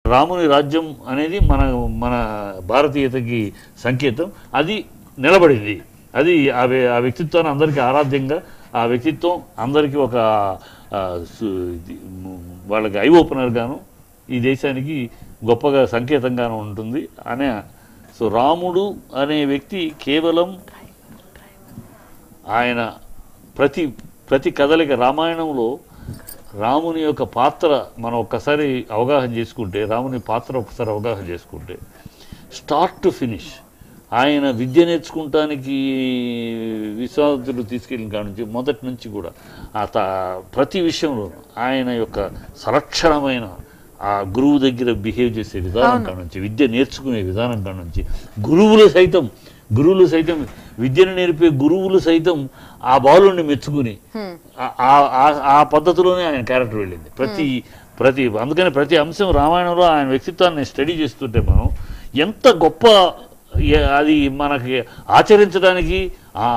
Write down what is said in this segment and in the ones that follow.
రాముని రాజ్యం అనేది మన మన భారతీయతకి సంకేతం అది నిలబడింది అది ఆ వ్య- ఆ వ్యక్తిత్వాన్ని అందరికీ ఆరాధ్యంగా ఆ వ్యక్తిత్వం అందరికీ ఒక ఆ, సు- ఇది, మ్, వాళ్ళకి ఐ ఓపెనర్ గాను ఈ దేశానికి గొప్పగా సంకేతంగాను ఉంటుంది అనే సో రాముడు అనే వ్యక్తి కేవలం ఆయన ప్రతి ప్రతి కదలిక రామాయణంలో రాముని యొక్క పాత్ర మనం ఒక్కసారి అవగాహన చేసుకుంటే రాముని పాత్ర ఒక్కసారి అవగాహన చేసుకుంటే స్టార్ట్ టు ఫినిష్ ఆయన విద్య నేర్చుకుంటానికి విశ్వామిత్రుడు తీసుకెళ్ళిన కాడ నుంచి మొదటి నుంచి కూడా ఆ త ప్రతి విషయంలో ఆయన యొక్క సలక్షణమైన ఆ గురువు దగ్గర బిహేవ్ చేసే విధానం కాడ నుంచి విద్య నేర్చుకునే విధానం కాడ నుంచి గురువులు సైతం గురువులు సైతం విద్యను నేర్పే గురువులు సైతం ఆ బాలుని మెచ్చుకుని ఆ- ఆ- ఆ- ఆ పద్ధతిలోనే ఆయన క్యారెక్టర్ వెళ్ళింది ప్రతి ప్రతి అందుకని ప్రతి అంశం రామాయణంలో ఆయన వ్యక్తిత్వాన్ని స్టడీ చేస్తుంటే మనం ఎంత గొప్ప ఏ- అది మనకి ఆచరించడానికి ఆ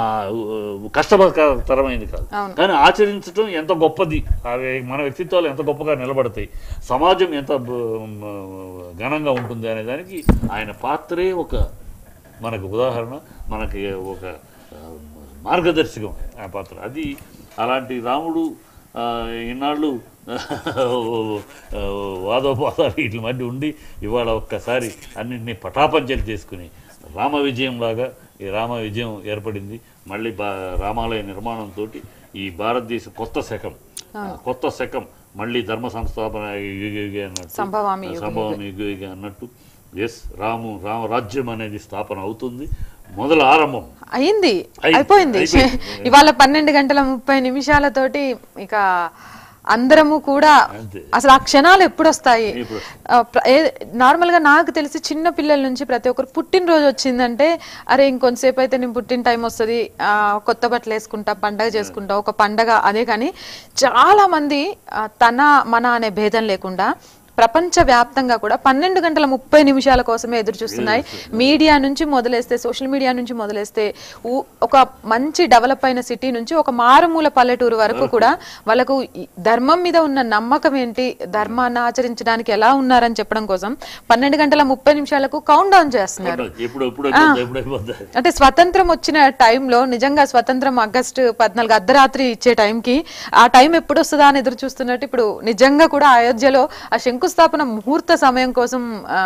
కష్టతరమైంది కాదు అవును. కానీ ఆచరించడం ఎంత గొప్పది అవి మన వ్యక్తిత్వాలు ఎంత గొప్పగా నిలబడతాయి సమాజం ఎంత బ- మ- ఘనంగా ఉంటుంది అనే దానికి ఆయన పాత్రే ఒక మనకు ఉదాహరణ మనకి ఒక ఆ, మార్గదర్శకం ఆ పాత్ర అది అలాంటి రాముడు ఆ, ఇన్నాళ్ళు ఆ, వాదోపాదాలు వీటి మధ్య ఉండి ఇవాళ ఒక్కసారి అన్నింటినీ పటాపంచలు చేసుకుని రామ విజయం లాగా ఈ రామ విజయం ఏర్పడింది మళ్ళీ బా రామాలయ నిర్మాణంతో ఈ భారతదేశ కొత్త శకం ఆ కొత్త శకం మళ్ళీ ధర్మ సంస్థాపన యుగ యుగ అన్నట్టు సంభవామి యుగ సంభవం యుగ యుగ అన్నట్టు ఎస్ రాము రామరాజ్యం అనేది స్థాపన అవుతుంది మొదల ఆరంభం అయింది అయింది. అయిపోయింది అయిపోయింది. ఇవాళ పన్నెండు గంటల ముప్పై నిమిషాలతోటి ఇక అందరము కూడా అంతే. అసలు ఆ క్షణాలు ఎప్పుడు వస్తాయి ఇప్పుడు ఆ, ప్ర- ఏ- నార్మల్ గా నాకు తెలిసి చిన్న పిల్లల నుంచి ప్రతి ఒక్కరు పుట్టినరోజు వచ్చిందంటే అరే ఇంకొంతసేపు అయితే నేను పుట్టిన టైం వస్తుంది ఆ, కొత్త బట్టలు వేసుకుంటా పండగ చేసుకుంటా ఒక పండగ అదే కానీ చాలా మంది ఆ, తన మన అనే భేదం లేకుండా ప్రపంచ వ్యాప్తంగా కూడా పన్నెండు గంటల ముప్పై నిమిషాల కోసమే ఎదురు చూస్తున్నాయి మీడియా నుంచి మొదలేస్తే సోషల్ మీడియా నుంచి మొదలేస్తే ఊ- ఒక మంచి డెవలప్ అయిన సిటీ నుంచి ఒక మారుమూల పల్లెటూరు వరకు కూడా వాళ్ళకు ఈ ధర్మం మీద ఉన్న నమ్మకం ఏంటి ధర్మాన్ని ఆచరించడానికి ఎలా ఉన్నారని చెప్పడం కోసం పన్నెండు గంటల ముప్పై నిమిషాలకు కౌంట్ డౌన్ చేస్తున్నారు ఎప్పుడు ఎప్పుడు అయిపోద్దా, ఎప్పుడు అయిపోద్దా అంటే స్వతంత్రం వచ్చిన టైంలో నిజంగా స్వతంత్రం ఆగస్టు పద్నాలుగు అర్ధరాత్రి ఇచ్చే టైంకి ఆ టైం ఎప్పుడు వస్తుందా అని ఎదురు చూస్తున్నట్టు ఇప్పుడు నిజంగా కూడా అయోధ్యలో ఆ శంకుస్థాపన ముహూర్త సమయం కోసం ఆ,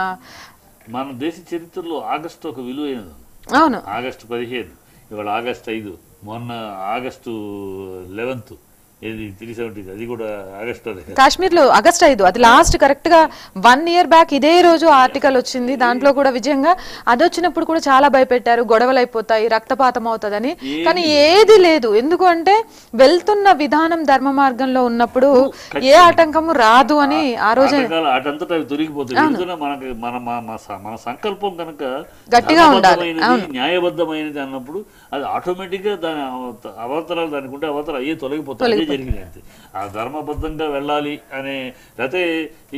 మన దేశ చరిత్రలో ఆగస్టు ఒక విలువైనది అవును ఆగస్టు పదిహేను ఇవాళ ఆగస్టు ఐదు మొన్న ఆగస్టు లెవెన్త్ ఏది త్రీ సెవెంటీ అది కూడా ఆగస్టు అదే కాశ్మీర్ లో ఆగస్ట్ ఐదు అది లాస్ట్ కరెక్ట్ గా వన్ ఇయర్ బ్యాక్ ఇదే రోజు ఆర్టికల్ వచ్చింది దాంట్లో కూడా విజయంగా అది వచ్చినప్పుడు కూడా చాలా భయపెట్టారు గొడవలు అయిపోతాయి రక్తపాతం అవుతుందని కానీ ఏది లేదు ఎందుకు అంటే వెళ్తున్న విధానం ధర్మ మార్గంలో ఉన్నప్పుడు ఏ ఆటంకము రాదు అని ఆ రోజే ఆటంకాలు అటంతటా అవి తొలగిపోతాయి వెళ్తున్నా మనకి మన మన- మన స- మన సంకల్పం కనుక గట్టిగా ఉండాలి. ధర్మబద్ధమైనది, న్యాయబద్ధమైనది అన్నప్పుడు అది ఆటోమేటిక్ గా దాని అవ- అవతరాలు దానికి ఉంటే అవతరాలు అయ్యే తొలగిపోతాయి అదే జరిగింది అంతే ఆ ధర్మబద్ధంగా వెళ్ళాలి అనే లేకపోతే ఈ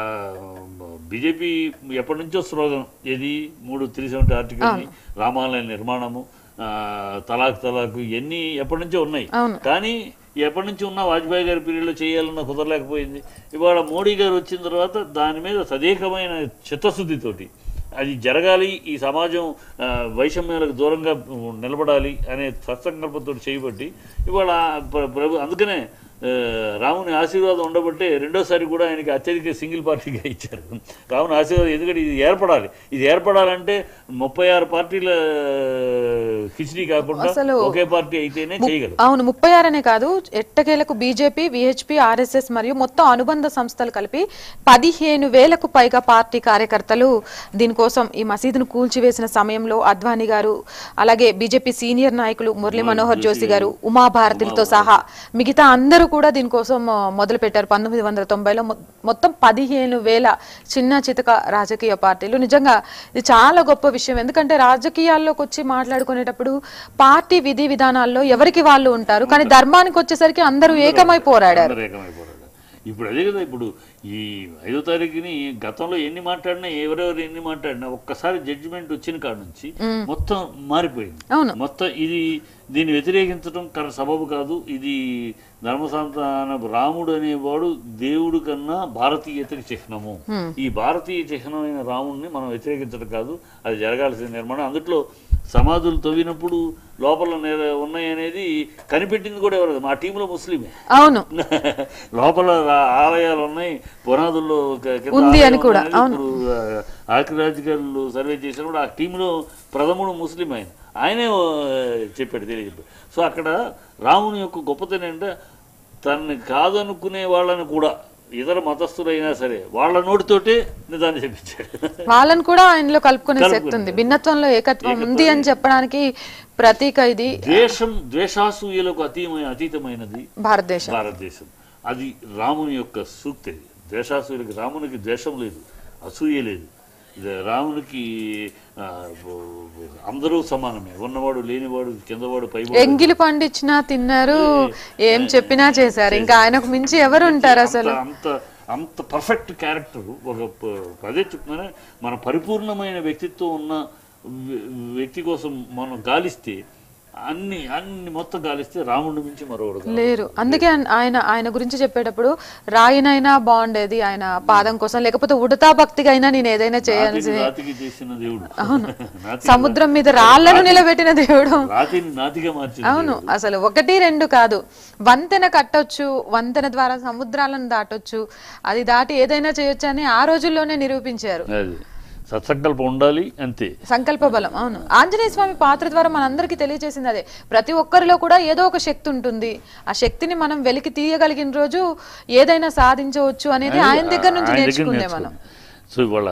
బీజేపీ ఎప్పటి నుంచో స్లోగన్ ఏది మూడు త్రీ సెవెంటీ ఆర్టికల్ రామాలయ నిర్మాణము ఆ, తలాక్ తలాక్ ఇవన్నీ ఎప్పటి నుంచో ఉన్నాయి అవును. కానీ ఎప్పటి నుంచి ఉన్న వాజ్పేయి గారి పీరియడ్లో చేయాలన్న కుదరలేకపోయింది ఇవాళ మోడీ గారు వచ్చిన తర్వాత దాని మీద తదేకమైన చిత్తశుద్ధితోటి అది జరగాలి ఈ సమాజం ఆ, వైషమ్యాలకు దూరంగా నిలబడాలి అనే సత్సంకల్పంతో చేయబట్టి ఇవాళ ప్ర- ప్రభు అందుకనే ఆ, రాముని ఆశీర్వాదం ఉండబట్టే రెండోసారి కూడా ఆయనకి అత్యధిక సింగిల్ పార్టీగా ఇచ్చారు రాముని ఆశీర్వాదం ఎందుకంటే ఇది ఏర్పడాలి ఇది ఏర్పడాలంటే ముప్పై ఆరు పార్టీల కిచిడీ కాకుండా అసలు ఒకే పార్టీ అయితేనే చేయగలరు అవును ముప్పై ఆరనే కాదు ఎట్టకేలకు బీజేపీ విహెచ్పి ఆర్ఎస్ఎస్ మరియు మొత్తం అనుబంధ సంస్థలు కలిపి పదిహేను వేలకు పైగా పార్టీ కార్యకర్తలు దీనికోసం ఈ మసీదును కూల్చివేసిన సమయంలో అద్వానీ గారు అలాగే బీజేపీ సీనియర్ నాయకులు మురళీ మనోహర్ జోషి గారు ఉమాభారతిలతో సహా మిగతా అందరూ కూడా దీనికోసం ఆ, మొదలు పెట్టారు పంతొమ్మిది వందల తొంభైలో మొ- మొత్తం పదిహేను వేల చిన్న చితక రాజకీయ పార్టీలు నిజంగా ఇది చాలా గొప్ప విషయం ఎందుకంటే రాజకీయాల్లోకి వచ్చి మాట్లాడుకునేటప్పుడు పార్టీ విధి విధానాల్లో ఎవరికి వాళ్ళు ఉంటారు కానీ ధర్మానికి వచ్చేసరికి అందరూ ఏకమై పోరాడారు అందరూ ఏకమైపోరాడు ఇప్పుడు అదే కదా ఇప్పుడు ఈ ఐదో తారీఖుని గతంలో ఎన్ని మాట్లాడినా ఎవరెవరు ఎన్ని మాట్లాడినా ఒక్కసారి జడ్జిమెంట్ వచ్చిన కాడ నుంచి మొత్తం మారిపోయింది అవును. మొత్తం ఇది దీన్ని వ్యతిరేకించడం కర సబబు కాదు ఇది ధర్మసంతాన రాముడు అనేవాడు దేవుడు కన్నా భారతీయతకి చిహ్నము ఈ భారతీయ చిహ్నమైన రాముడిని మనం వ్యతిరేకించడం కాదు అది జరగాల్సిన నిర్మాణం అందుట్లో సమాధులు తవ్వినప్పుడు లోపల నేర- ఉన్నాయి అనేది కనిపెట్టింది కూడా ఎవరు మా టీంలో ముస్లిమే అవును లోపల రా- ఆలయాలు ఉన్నాయి పునాదుల్లో క- కింద ఉంది అని ఆలయం కూడా, ఉన్నది. అవును. ఇప్పుడు ఆర్కిరాజికల్ సర్వే చేసినప్పుడు ఆ టీంలో ప్రథముడు ముస్లిం ఆయన ఆయనే ఆ, చెప్పాడు తెలియజెప్పాడు సో అక్కడ రాముని యొక్క గొప్పతనం ఏంటంటే తనని కాదనుకునే వాళ్ళని కూడా ఇతర మతస్థులైనా సరే వాళ్ళ నోటితోటే నిదాన్ని చెప్పించాడు వాళ్ళని కూడా ఆయనలో కలుపుకునే శక్తి కలుపుకునే. ఉంది భిన్నత్వంలో ఏకత్వం ఉంది అని చెప్పడానికి ప్రతీక ఇది ద్వేషం ద్వేషాసూయలకు అతీతమైన అతీతమైనది భారతదేశం భారతదేశం అది రాముని యొక్క సూక్తి అది. ద్వేషాసూయులకి రామునికి ద్వేషం లేదు అసూయ లేదు ఇది రామునికి ఆ, అందరూ సమానమే ఉన్నవాడు లేనివాడు కిందవాడు పైవాడు ఎంగిలి పండిచ్చినా తిన్నారు ఏం చెప్పినా చేశారు ఇంకా ఆయనకు మించి ఎవరు ఉంటారు అసలు అంత అంత అంత పర్ఫెక్ట్ క్యారెక్టర్ ఒక ప- అదే చెప్తున్నానే మన పరిపూర్ణమైన వ్యక్తిత్వం ఉన్న వ్య- వ్యక్తి కోసం మనం గాలిస్తే అన్ని అన్ని మొత్తం గాలిస్తే రాముడి మించి మరొకడు కాదు. లేరు అందుకే ఆయన- ఆయన ఆయన గురించి చెప్పేటప్పుడు రాయినైనా బాగుండేది ఆయన పాదం కోసం లేకపోతే ఉడతా భక్తిగా అయినా నేను ఏదైనా చేయాల్సి రాతిని రాతికి చేసిన దేవుడు నాతికి సముద్రం మీద రాళ్లను నిలబెట్టిన దేవుడు రాతిని నాతిగా మార్చిన అవును అసలు ఒకటి రెండు కాదు వంతెన కట్టొచ్చు వంతెన ద్వారా సముద్రాలను దాటొచ్చు అది దాటి ఏదైనా చేయొచ్చు అని ఆ రోజుల్లోనే నిరూపించారు అది సత్సంకల్పం ఉండాలి అంతే సంకల్ప బలం అవును ఆంజనేయ స్వామి పాత్ర ద్వారా మనందరికీ తెలియజేసింది అదే ప్రతి ఒక్కరిలో కూడా ఏదో ఒక శక్తి ఉంటుంది ఆ శక్తిని మనం వెలికి తీయగలిగిన రోజు ఏదైనా సాధించవచ్చు అనేది ఆయన దగ్గర నుంచి ఆయన దగ్గర నేర్చుకుందే మనం నేర్చుకుంది. సో ఇవాళ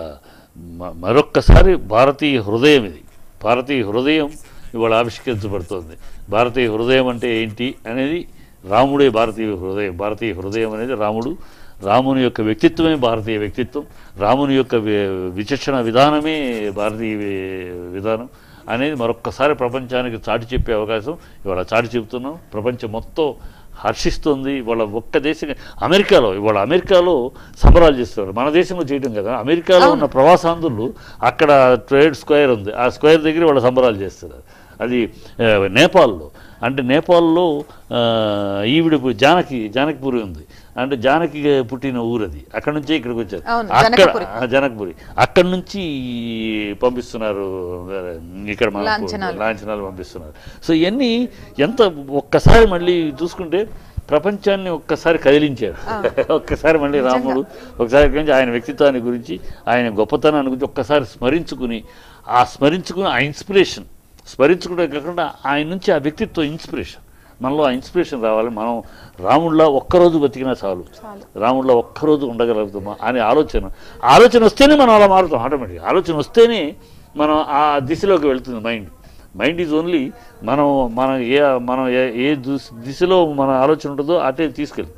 మ- మరొక్కసారి భారతీయ హృదయం ఇది భారతీయ హృదయం ఇవాళ ఆవిష్కరించబడుతోంది భారతీయ హృదయం అంటే ఏంటి అనేది రాముడే భారతీయ హృదయం భారతీయ హృదయం అనేది రాముడు రాముని యొక్క వ్యక్తిత్వమే భారతీయ వ్యక్తిత్వం రాముని యొక్క వి- విచక్షణ విధానమే భారతీయ వి- విధానం అనేది మరొక్కసారి ప్రపంచానికి చాటి చెప్పే అవకాశం ఇవాళ చాటి చెబుతున్నాం ప్రపంచం మొత్తం హర్షిస్తుంది వాళ్ళ ఒక్క దేశం అమెరికాలో ఇవాళ అమెరికాలో సంబరాలు చేస్తారు మన దేశంలో చేయడం కదా అమెరికాలో ఉన్న ప్రవాసాంధ్రులు అక్కడ ట్రేడ్ స్క్వేర్ ఉంది ఆ స్క్వేర్ దగ్గర వాళ్ళు సంబరాలు చేస్తారు అది ఆ, నేపాల్లో అంటే నేపాల్లో ఆ, ఈవిడ పు- జానకి జానకిపురి ఉంది అంటే జానకి పుట్టిన ఊరు అది అక్కడ నుంచే ఇక్కడికి వచ్చారు అవును, అక్కడ జనకపురి. ఆ, జనకపురి అక్కడి నుంచి పంపిస్తున్నారు వేరే, ఇక్కడ మన లాంఛనాలు. లాంఛనాలు పంపిస్తున్నారు సో ఇవన్నీ ఎంత ఒక్కసారి మళ్ళీ చూసుకుంటే ప్రపంచాన్ని ఒక్కసారి కదిలించారు ఒక్కసారి మళ్ళీ రాముడు ఒకసారి గురించి ఆయన వ్యక్తిత్వాన్ని గురించి ఆయన గొప్పతనాన్ని గురించి ఒక్కసారి స్మరించుకుని ఆ స్మరించుకుని ఆ ఇన్స్పిరేషన్ స్మరించుకుంటే కాకుండా ఆయన నుంచి ఆ వ్యక్తిత్వం ఇన్స్పిరేషన్ మనలో ఆ ఇన్స్పిరేషన్ రావాలి మనం రాముడిలా ఒక్కరోజు బతికినా చాలు రాముడిలా ఒక్కరోజు ఉండగలుగుతామా అనే ఆలోచన ఆలోచన వస్తేనే మనం అలా మారుతాం ఆటోమేటిక్ ఆలోచన వస్తేనే మనం ఆ దిశలోకి వెళ్తుంది మైండ్ మైండ్ ఈజ్ ఓన్లీ మనం మనం ఏ మనం ఏ ఏ దిశ- దిశలో మన ఆలోచన ఉంటుందో అటే తీసుకెళ్ళి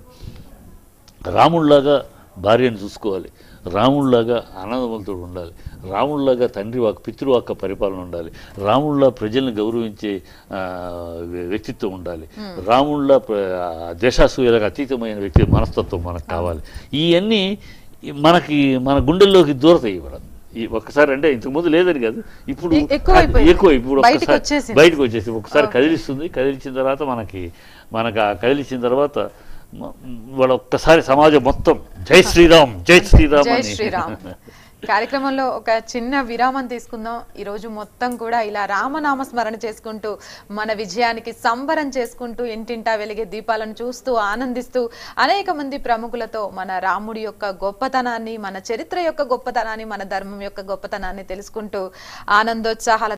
రాముడిలాగా భార్యను చూసుకోవాలి రాముడిలాగా ఆనందవంతుడు ఉండాలి రాముడిలాగా తండ్రి వాక్ పితృవాక్క పరిపాలన ఉండాలి రాముడిలా ప్రజల్ని గౌరవించే ఆ, వ్య- వ్యక్తిత్వం ఉండాలి రాముడిలా ప్ర- ఆ, ద్వేషాసూయలకు అతీతమైన వ్యక్తి మనస్తత్వం మనకు కావాలి ఇవన్నీ మనకి మన గుండెల్లోకి దూరతాయి ఇవ్వడం ఈ ఒక్కసారి అంటే ఇంతకుముందు లేదని కాదు ఇప్పుడు ఎ- ఎక్కువైపోయింది. ఎక్కువ ఇప్పుడు బయటికి ఒక్కసారి వచ్చేసింది. బయటకు వచ్చేసి ఒకసారి కదిలిస్తుంది కదిలించిన తర్వాత మనకి మనకు ఆ కదిలించిన తర్వాత మ- వాళ్ళ ఒక్కసారి సమాజం మొత్తం జై శ్రీరామ్ జై శ్రీరామ్ జై అని శ్రీరామ్ కార్యక్రమంలో ఒక చిన్న విరామం తీసుకుందాం ఈరోజు మొత్తం కూడా ఇలా రామనామ స్మరణ చేసుకుంటూ మన విజయానికి సంబరం చేసుకుంటూ ఇంటింటా వెలిగే దీపాలను చూస్తూ ఆనందిస్తూ అనేక మంది ప్రముఖులతో మన రాముడి యొక్క గొప్పతనాన్ని మన చరిత్ర యొక్క గొప్పతనాన్ని మన ధర్మం యొక్క గొప్పతనాన్ని తెలుసుకుంటూ ఆనందోత్సాహాల